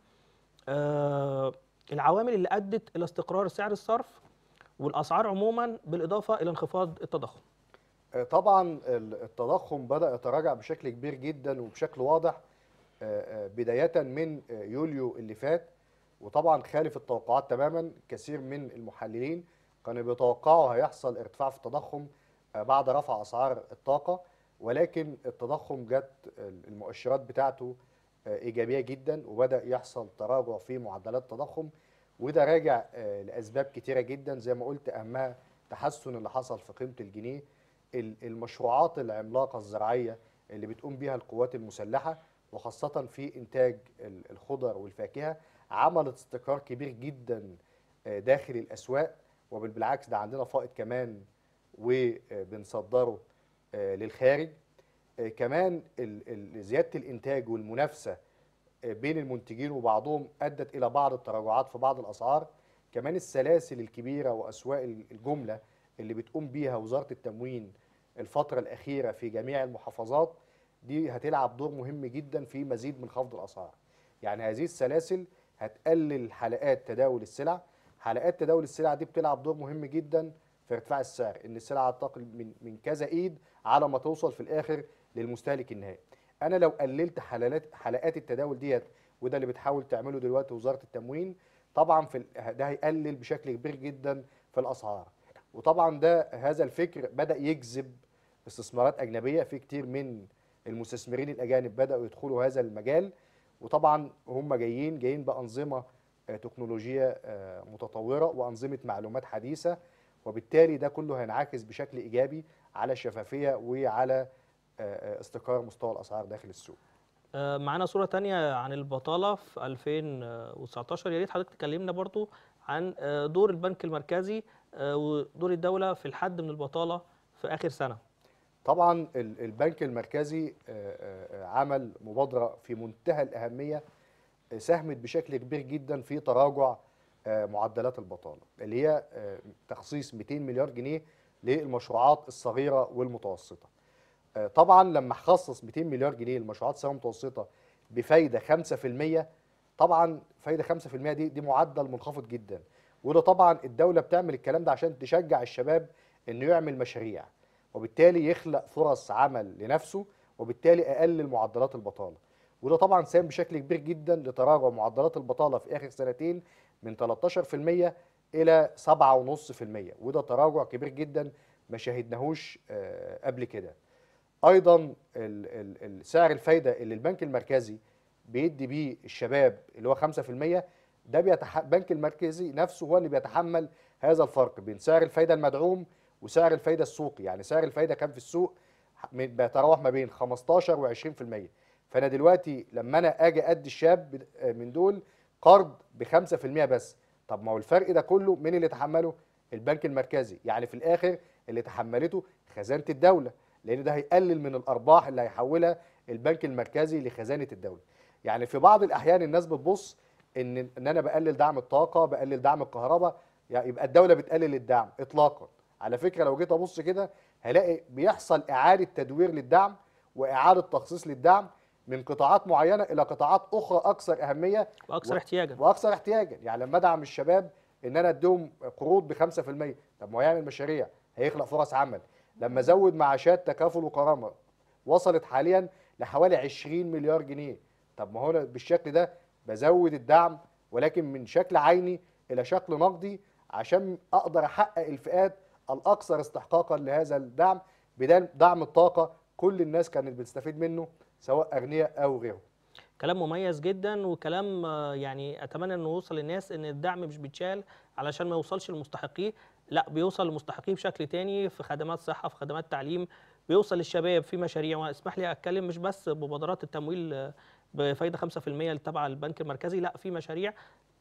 آه، العوامل اللي ادت الى استقرار سعر الصرف والاسعار عموما بالاضافه الى انخفاض التضخم آه، طبعا ال- التضخم بدأ يتراجع بشكل كبير جدا وبشكل واضح آه، آه، بداية من آه، يوليو اللي فات وطبعا خالف التوقعات تماما كثير من المحللين كانوا بيتوقعوا هيحصل ارتفاع في التضخم آه، بعد رفع أسعار الطاقة ولكن التضخم جت المؤشرات بتاعته آه، إيجابية جدا وبدأ يحصل تراجع في معدلات التضخم وده راجع آه، لأسباب كتيرة جدا زي ما قلت أهمها تحسن اللي حصل في قيمة الجنيه ال- المشروعات العملاقة الزراعية اللي بتقوم بيها القوات المسلحة وخاصة في إنتاج ال- الخضر والفاكهة عملت استقرار كبير جدا آه، داخل الأسواق وبالعكس ده عندنا فائض كمان وبنصدره آه، للخارج آه، كمان ال- ال- زيادة الإنتاج والمنافسة آه، بين المنتجين وبعضهم أدت إلى بعض التراجعات في بعض الأسعار كمان السلاسل الكبيرة وأسواق ال- الجملة اللي بتقوم بيها وزارة التموين الفترة الأخيرة في جميع المحافظات دي هتلعب دور مهم جدا في مزيد من خفض الأسعار يعني هذه السلاسل هتقلل حلقات تداول السلع حلقات تداول السلع دي بتلعب دور مهم جدا في ارتفاع السعر ان السلعه تنتقل من من كذا ايد على ما توصل في الاخر للمستهلك النهائي انا لو قللت حلقات حلقات التداول ديت وده اللي بتحاول تعمله دلوقتي وزاره التموين طبعا في ال- ده هيقلل بشكل كبير جدا في الاسعار وطبعا ده هذا الفكر بدا يجذب استثمارات اجنبيه في كتير من المستثمرين الاجانب بداوا يدخلوا هذا المجال وطبعا هم جايين جايين بانظمه آه، تكنولوجيه آه، متطوره وانظمه معلومات حديثه وبالتالي ده كله هينعكس بشكل ايجابي على الشفافيه وعلى آه، آه، استقرار مستوى الاسعار داخل السوق آه، معانا صورة تانية عن البطالة في 2019 يا ريت حضرتك تكلمنا برضو عن آه، دور البنك المركزي آه، ودور الدولة في الحد من البطالة في آخر سنة طبعا ال- البنك المركزي آه، آه، عمل مبادرة في منتهى الأهمية آه، ساهمت بشكل كبير جدا في تراجع آه، معدلات البطالة اللي هي آه، تخصيص 200 مليار جنيه للمشروعات الصغيرة والمتوسطة آه، طبعا لما خصص 200 مليار جنيه للمشروعات الصغيرة والمتوسطة بفايدة 5% طبعا فايدة 5% دي دي معدل منخفض جدا وده طبعا الدولة بتعمل الكلام ده عشان تشجع الشباب انه يعمل مشاريع وبالتالي يخلق فرص عمل لنفسه وبالتالي اقلل معدلات البطاله وده طبعا ساهم بشكل كبير جدا لتراجع معدلات البطاله في اخر سنتين من 13% الى 7.5% وده تراجع كبير جدا ما شاهدناهوش آه، قبل كده ايضا ال- ال- ال- سعر الفايده اللي البنك المركزي بيدي بيه الشباب اللي هو 5% ده بيتح... البنك المركزي نفسه هو اللي بيتحمل هذا الفرق بين سعر الفايده المدعوم وسعر الفايده السوقي يعني سعر الفايده كان في السوق م- بيتراوح ما بين 15 و20% فانا دلوقتي لما انا اجي ادي الشاب بد- من دول قرض ب 5% بس طب ما هو الفرق ده كله مين اللي تحمله البنك المركزي يعني في الاخر اللي تحملته خزانه الدوله لان ده هيقلل من الارباح اللي هيحولها البنك المركزي لخزانه الدوله يعني في بعض الاحيان الناس بتبص ان ان انا بقلل دعم الطاقه بقلل دعم الكهرباء يعني يبقى الدوله بتقلل الدعم اطلاقا على فكره لو جيت ابص كده هلاقي بيحصل اعاده تدوير للدعم واعاده تخصيص للدعم من قطاعات معينه الى قطاعات اخرى اكثر اهميه وأكثر و- احتياجا واكثر احتياجا يعني لما ادعم الشباب ان انا اديهم قروض ب 5% طب ما هو يعمل مشاريع هيخلق فرص عمل لما ازود معاشات تكافل وكرامه وصلت حاليا لحوالي 20 مليار جنيه طب ما هو أنا بالشكل ده بزود الدعم ولكن من شكل عيني الى شكل نقدي عشان اقدر احقق الفئات الاكثر استحقاقا لهذا الدعم بدل دعم الطاقه كل الناس كانت بتستفيد منه سواء اغنياء او غيرهم كلام مميز جدا وكلام آه، يعني اتمنى انه يوصل للناس ان الدعم مش بيتشال علشان ما يوصلش لمستحقيه لا بيوصل لمستحقيه بشكل تاني في خدمات صحه في خدمات تعليم بيوصل للشباب في مشاريع واسمح لي اتكلم مش بس بمبادرات التمويل آه، بفايده 5% اللي تبع البنك المركزي لا في مشاريع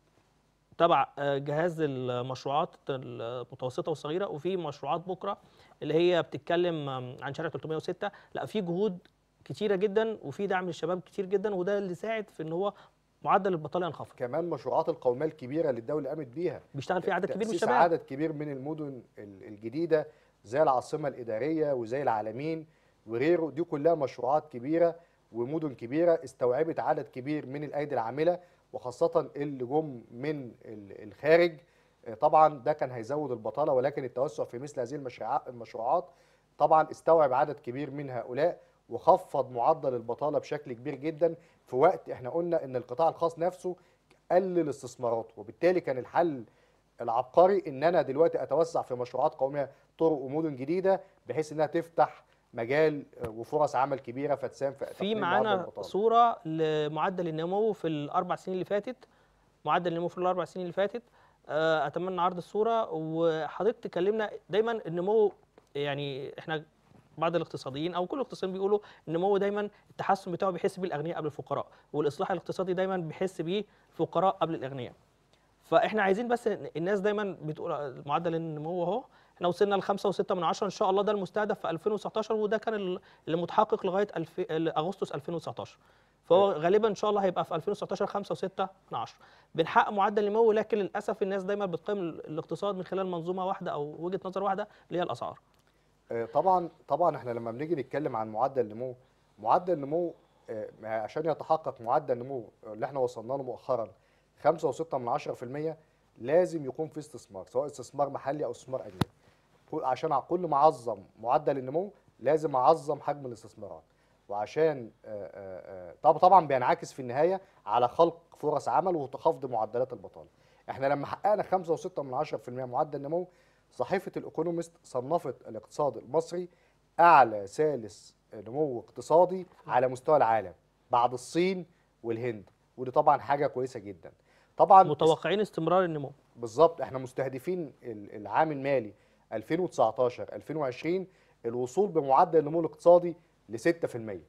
تبع آه، جهاز المشروعات المتوسطه والصغيره وفي مشروعات بكره اللي هي بتتكلم آم، عن شارع 306 لا في جهود كتيره جدا وفي دعم للشباب كتير جدا وده اللي ساعد في ان هو معدل البطاله ينخفض كمان مشروعات القوميه الكبيره اللي الدوله قامت بيها بيشتغل فيه عدد كبير من تأسيس الشباب عدد كبير من المدن ال- الجديدة زي العاصمة الإدارية وزي العالمين وغيره دي كلها مشروعات كبيرة ومدن كبيرة استوعبت عدد كبير من الأيدي العاملة وخاصة اللي جم من ال- الخارج آه، طبعا ده كان هيزود البطالة ولكن التوسع في مثل هذه المشروعات المشروعات طبعا استوعب عدد كبير من هؤلاء وخفض معدل البطالة بشكل كبير جدا في وقت احنا قلنا ان القطاع الخاص نفسه قلل استثماراته وبالتالي كان الحل العبقري ان انا دلوقتي اتوسع في مشروعات قوميه طرق ومدن جديده بحيث انها تفتح مجال آه، وفرص عمل كبيره فتساهم في في تقليل معدل معانا البطالة. صوره لمعدل النمو في الاربع سنين اللي فاتت معدل النمو في الاربع سنين اللي فاتت آه، اتمنى عرض الصوره وحضرتك تكلمنا دايما النمو يعني احنا بعض الاقتصاديين او كل الاقتصاديين بيقولوا النمو دايما التحسن بتاعه بيحس بيه الاغنياء قبل الفقراء والاصلاح الاقتصادي دايما بيحس بيه الفقراء قبل الاغنياء فاحنا عايزين بس الناس دايما بتقول معدل النمو اهو احنا وصلنا ل 5.6 من عشرة ان شاء الله ده المستهدف في 2019 وده كان ال- اللي متحقق لغايه الف... اغسطس 2019 فهو غالبا ان شاء الله هيبقى في 2019 5.6 من عشرة بنحقق معدل نمو لكن للاسف الناس دايما بتقيم الاقتصاد من خلال منظومه واحده او وجهه نظر واحده اللي هي الاسعار آه، طبعا طبعا احنا لما بنيجي نتكلم عن معدل النمو معدل النمو آه، عشان يتحقق معدل النمو اللي احنا وصلنا له مؤخرا 5.6 من 10% لازم يكون في استثمار سواء استثمار محلي او استثمار اجنبي كل- عشان كل ما اعظم معدل النمو لازم اعظم حجم الاستثمارات وعشان آه، آه، آه، طب طبعا بينعكس في النهايه على خلق فرص عمل وتخفض معدلات البطاله احنا لما حققنا 5.6 من 10% معدل نمو صحيفه الايكونومست صنفت الاقتصاد المصري اعلى ثالث نمو اقتصادي على مستوى العالم بعد الصين والهند ودي طبعا حاجه كويسه جدا طبعا متوقعين استمرار النمو بالظبط احنا مستهدفين ال- العام المالي 2019 2020 الوصول بمعدل النمو الاقتصادي ل 6%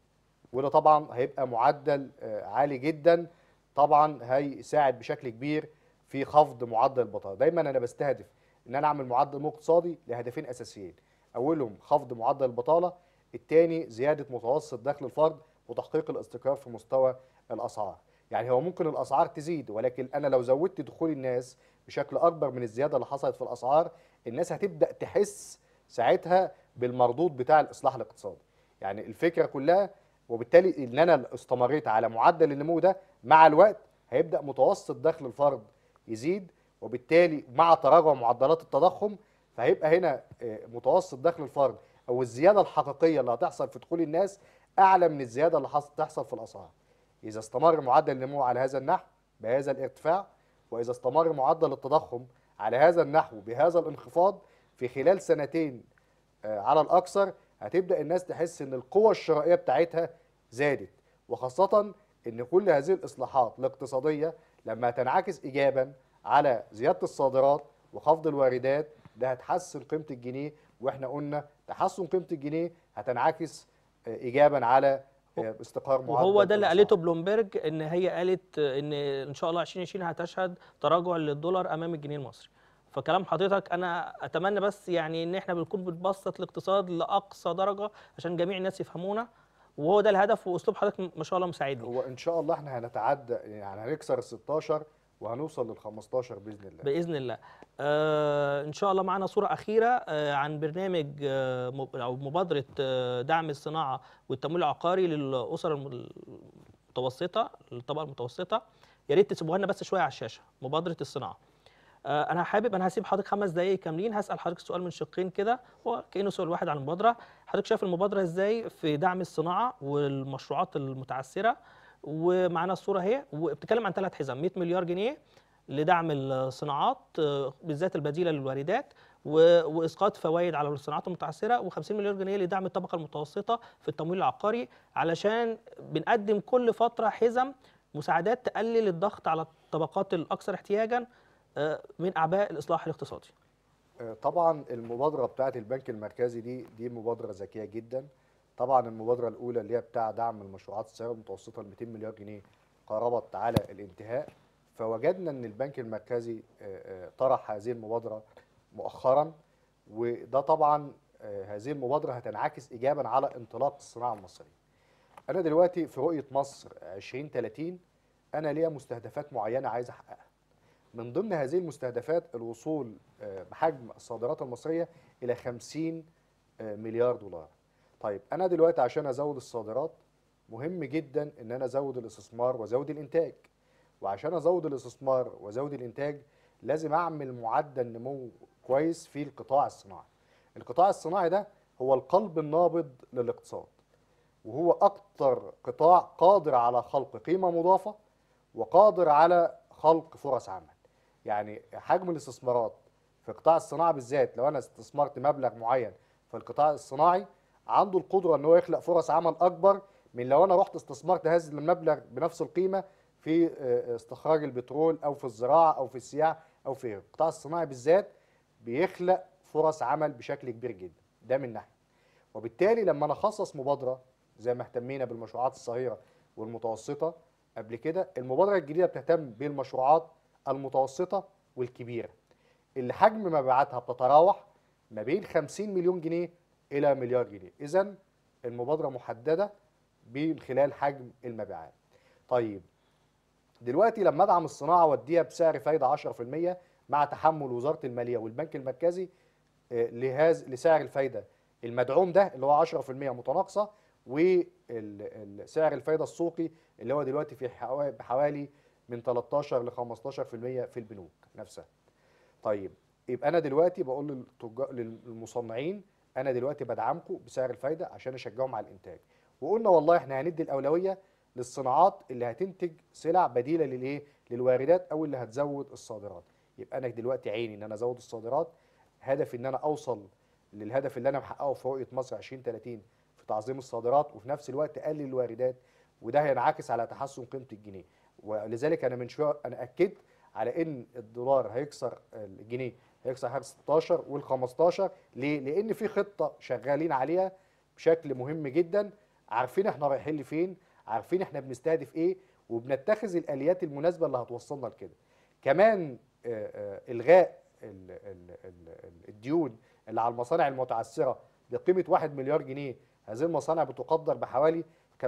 وده طبعا هيبقى معدل آه، عالي جدا طبعا هيساعد بشكل كبير في خفض معدل البطاله دايما انا بستهدف ان انا اعمل معدل نمو اقتصادي لهدفين اساسيين اولهم خفض معدل البطاله الثاني زياده متوسط دخل الفرد وتحقيق الاستقرار في مستوى الاسعار يعني هو ممكن الاسعار تزيد ولكن انا لو زودت دخول الناس بشكل اكبر من الزياده اللي حصلت في الاسعار الناس هتبدا تحس ساعتها بالمردود بتاع الاصلاح الاقتصادي يعني الفكره كلها وبالتالي ان انا استمريت على معدل النمو ده مع الوقت هيبدا متوسط دخل الفرد يزيد وبالتالي مع تراجع معدلات التضخم فهيبقى هنا آه، متوسط دخل الفرد او الزياده الحقيقيه اللي هتحصل في دخول الناس اعلى من الزياده اللي حص- تحصل في الاسعار اذا استمر معدل النمو على هذا النحو بهذا الارتفاع واذا استمر معدل التضخم على هذا النحو بهذا الانخفاض في خلال سنتين آه، على الاكثر هتبدا الناس تحس ان القوه الشرائيه بتاعتها زادت وخاصه ان كل هذه الاصلاحات الاقتصاديه لما تنعكس ايجابا على زياده الصادرات وخفض الواردات ده هتحسن قيمه الجنيه واحنا قلنا تحسن قيمه الجنيه هتنعكس آه، ايجابا على آه، استقرار معدل وهو ده اللي الأسعار. قالته بلومبرج ان هي قالت ان ان شاء الله 2020 هتشهد تراجع للدولار امام الجنيه المصري فكلام حضرتك انا اتمنى بس يعني ان احنا بنكون بنبسط الاقتصاد لاقصى درجه عشان جميع الناس يفهمونا وهو ده الهدف واسلوب حضرتك ما شاء الله مساعدني هو ان شاء الله احنا هنتعدى يعني هنكسر ال 16 وهنوصل لل 15 باذن الله باذن الله آه ان شاء الله معانا صوره اخيره آه عن برنامج آه مب- او مبادره آه دعم الصناعه والتمويل العقاري للاسر الم- المتوسطه الطبقه المتوسطه يا ريت تسيبوها لنا بس شويه على الشاشه مبادره الصناعه آه انا حابب انا هسيب حضرتك خمس دقائق كاملين هسال حضرتك سؤال من شقين كده هو كانه سؤال واحد عن المبادره حضرتك شايف المبادره ازاي في دعم الصناعه والمشروعات المتعثره ومعانا الصوره اهي وبتتكلم عن ثلاث حزم 100 مليار جنيه لدعم الصناعات آه، بالذات البديله للواردات و- واسقاط فوائد على الصناعات المتعثره و50 مليار جنيه لدعم الطبقه المتوسطه في التمويل العقاري علشان بنقدم كل فتره حزم مساعدات تقلل الضغط على الطبقات الاكثر احتياجا آه، من اعباء الاصلاح الاقتصادي آه، طبعا المبادره بتاعه البنك المركزي دي دي مبادره ذكيه جدا طبعا المبادره الاولى اللي هي بتاع دعم المشروعات الصغيره المتوسطه ل 200 مليار جنيه قربت على الانتهاء فوجدنا ان البنك المركزي آه، آه، طرح هذه المبادره مؤخرا وده طبعا آه، هذه المبادره هتنعكس ايجابا على انطلاق الصناعه المصريه انا دلوقتي في رؤيه مصر 2030 انا ليا مستهدفات معينه عايز احققها من ضمن هذه المستهدفات الوصول آه، بحجم الصادرات المصريه الى 50 آه، مليار دولار. طيب انا دلوقتي عشان ازود الصادرات مهم جدا ان انا ازود الاستثمار وازود الانتاج. وعشان ازود الاستثمار وازود الانتاج لازم اعمل معدل نمو كويس في القطاع الصناعي. القطاع الصناعي ده هو القلب النابض للاقتصاد. وهو اكتر قطاع قادر على خلق قيمه مضافه وقادر على خلق فرص عمل. يعني حجم الاستثمارات في قطاع الصناعه بالذات لو انا استثمرت مبلغ معين في القطاع الصناعي عنده القدره ان هو يخلق فرص عمل اكبر من لو انا رحت استثمرت هذا المبلغ بنفس القيمه في آه، استخراج البترول او في الزراعه او في السياحه او في غيره. القطاع الصناعي بالذات بيخلق فرص عمل بشكل كبير جدا ده من ناحيه وبالتالي لما انا اخصص مبادره زي ما اهتمينا بالمشروعات الصغيره والمتوسطه قبل كده المبادره الجديده بتهتم بالمشروعات المتوسطه والكبيره اللي حجم مبيعاتها بتتراوح ما بين 50 مليون جنيه الى مليار جنيه اذا المبادره محدده من خلال حجم المبيعات طيب دلوقتي لما ادعم الصناعه واديها بسعر فايده 10% مع تحمل وزاره الماليه والبنك المركزي آه، لهذا لسعر الفايده المدعوم ده اللي هو 10% متناقصه وسعر الفايده السوقي اللي هو دلوقتي في حوا- بحوالي من 13 ل 15% في البنوك نفسها. طيب يبقى انا دلوقتي بقول للتجار للمصنعين انا دلوقتي بدعمكم بسعر الفايده عشان اشجعهم على الانتاج. وقلنا والله احنا هندي الاولويه للصناعات اللي هتنتج سلع بديله للايه؟ للواردات او اللي هتزود الصادرات. يبقى انا دلوقتي عيني ان انا ازود الصادرات هدفي ان انا اوصل للهدف اللي انا محققه في رؤيه مصر 2030 في تعظيم الصادرات وفي نفس الوقت اقلل الواردات وده هينعكس على تحسن قيمه الجنيه ولذلك انا من شويه انا اكدت على ان الدولار هيكسر الجنيه هيكسر حاجه 16 وال 15 ليه؟ لان في خطه شغالين عليها بشكل مهم جدا عارفين احنا رايحين لفين عارفين احنا بنستهدف ايه وبنتخذ الاليات المناسبه اللي هتوصلنا لكده كمان آه، آه، الغاء ال- ال- ال- ال- الديون اللي على المصانع المتعثره بقيمه 1 مليار جنيه هذه المصانع بتقدر بحوالي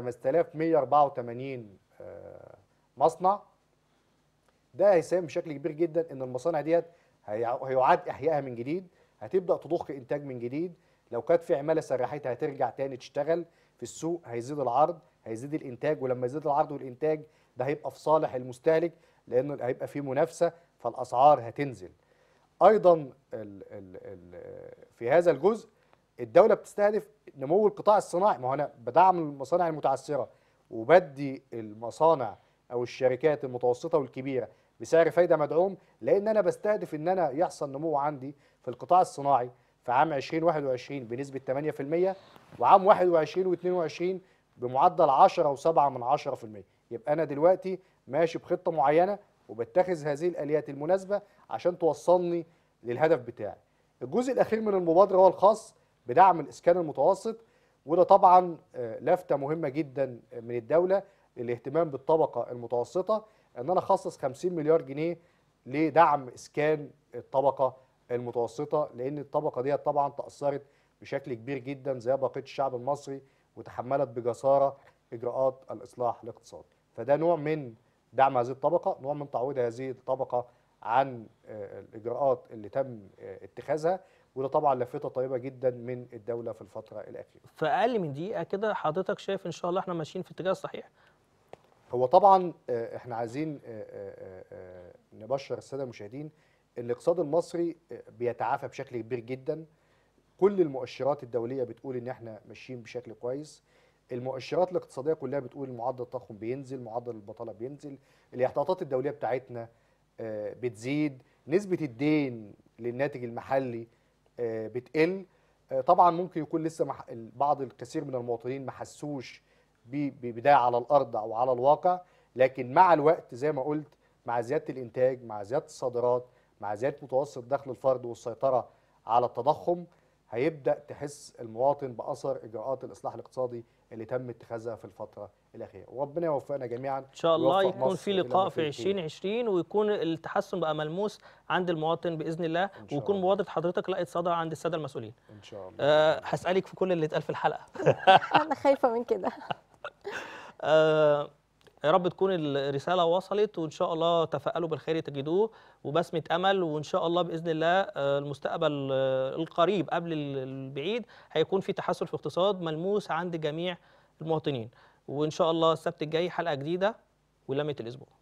5184 آه، مصنع ده هيساهم بشكل كبير جدا ان المصانع ديت هيع- هيعاد احيائها من جديد هتبدا تضخ انتاج من جديد لو كانت في عماله سرحتها هترجع تاني تشتغل في السوق هيزيد العرض هيزيد الانتاج ولما يزيد العرض والانتاج ده هيبقى في صالح المستهلك لانه هيبقى في منافسه فالاسعار هتنزل ايضا ال ال ال في هذا الجزء الدوله بتستهدف نمو القطاع الصناعي ما هو انا بدعم المصانع المتعثره وبدي المصانع او الشركات المتوسطه والكبيره بسعر فايده مدعوم لان انا بستهدف ان انا يحصل نمو عندي في القطاع الصناعي في عام 2021 بنسبه 8% وعام 21 و22 بمعدل 10 و7 من 10% يبقى انا دلوقتي ماشي بخطه معينه وبتخذ هذه الاليات المناسبه عشان توصلني للهدف بتاعي الجزء الاخير من المبادره هو الخاص بدعم الاسكان المتوسط وده طبعا آه، لفته مهمه جدا من الدوله للاهتمام بالطبقه المتوسطه ان انا اخصص 50 مليار جنيه لدعم اسكان الطبقه المتوسطه لان الطبقه دي طبعا تاثرت بشكل كبير جدا زي بقيه الشعب المصري وتحملت بجساره اجراءات الاصلاح الاقتصادي فده نوع من دعم هذه الطبقه نوع من تعويض هذه الطبقه عن آه، الاجراءات اللي تم آه، اتخاذها وده طبعا لفته طيبه جدا من الدوله في الفتره الاخيره في اقل من دقيقه كده حضرتك شايف ان شاء الله احنا ماشيين في الاتجاه الصحيح هو طبعا آه، احنا عايزين آه، آه، آه، نبشر الساده المشاهدين ان الاقتصاد المصري آه، بيتعافى بشكل كبير جدا كل المؤشرات الدوليه بتقول ان احنا ماشيين بشكل كويس المؤشرات الاقتصاديه كلها بتقول معدل التضخم بينزل معدل البطاله بينزل الاحتياطات الدوليه بتاعتنا آه، بتزيد نسبه الدين للناتج المحلي آه، بتقل آه، طبعا ممكن يكون لسه مح- بعض الكثير من المواطنين ما حسوش ب- ببدايه على الارض او على الواقع لكن مع الوقت زي ما قلت مع زياده الانتاج مع زياده الصادرات مع زياده متوسط دخل الفرد والسيطره على التضخم هيبدا تحس المواطن باثر اجراءات الاصلاح الاقتصادي اللي تم اتخاذها في الفتره الاخيره وربنا يوفقنا جميعا ان شاء الله ويوفق يكون مصر في إلى لقاء ما في فيه الخير. 2020 ويكون التحسن بقى ملموس عند المواطن باذن الله إن شاء ويكون الله. مبادره حضرتك لقت صدى عند الساده المسؤولين ان شاء الله أه هسالك في كل اللي اتقال في الحلقه انا خايفه من كده أه يا رب تكون الرساله وصلت وان شاء الله تفائلوا بالخير تجدوه وبسمه امل وان شاء الله باذن الله آه، المستقبل آه، القريب قبل ال- البعيد هيكون في تحسن في اقتصاد ملموس عند جميع المواطنين وان شاء الله السبت الجاي حلقه جديده ولمه الاسبوع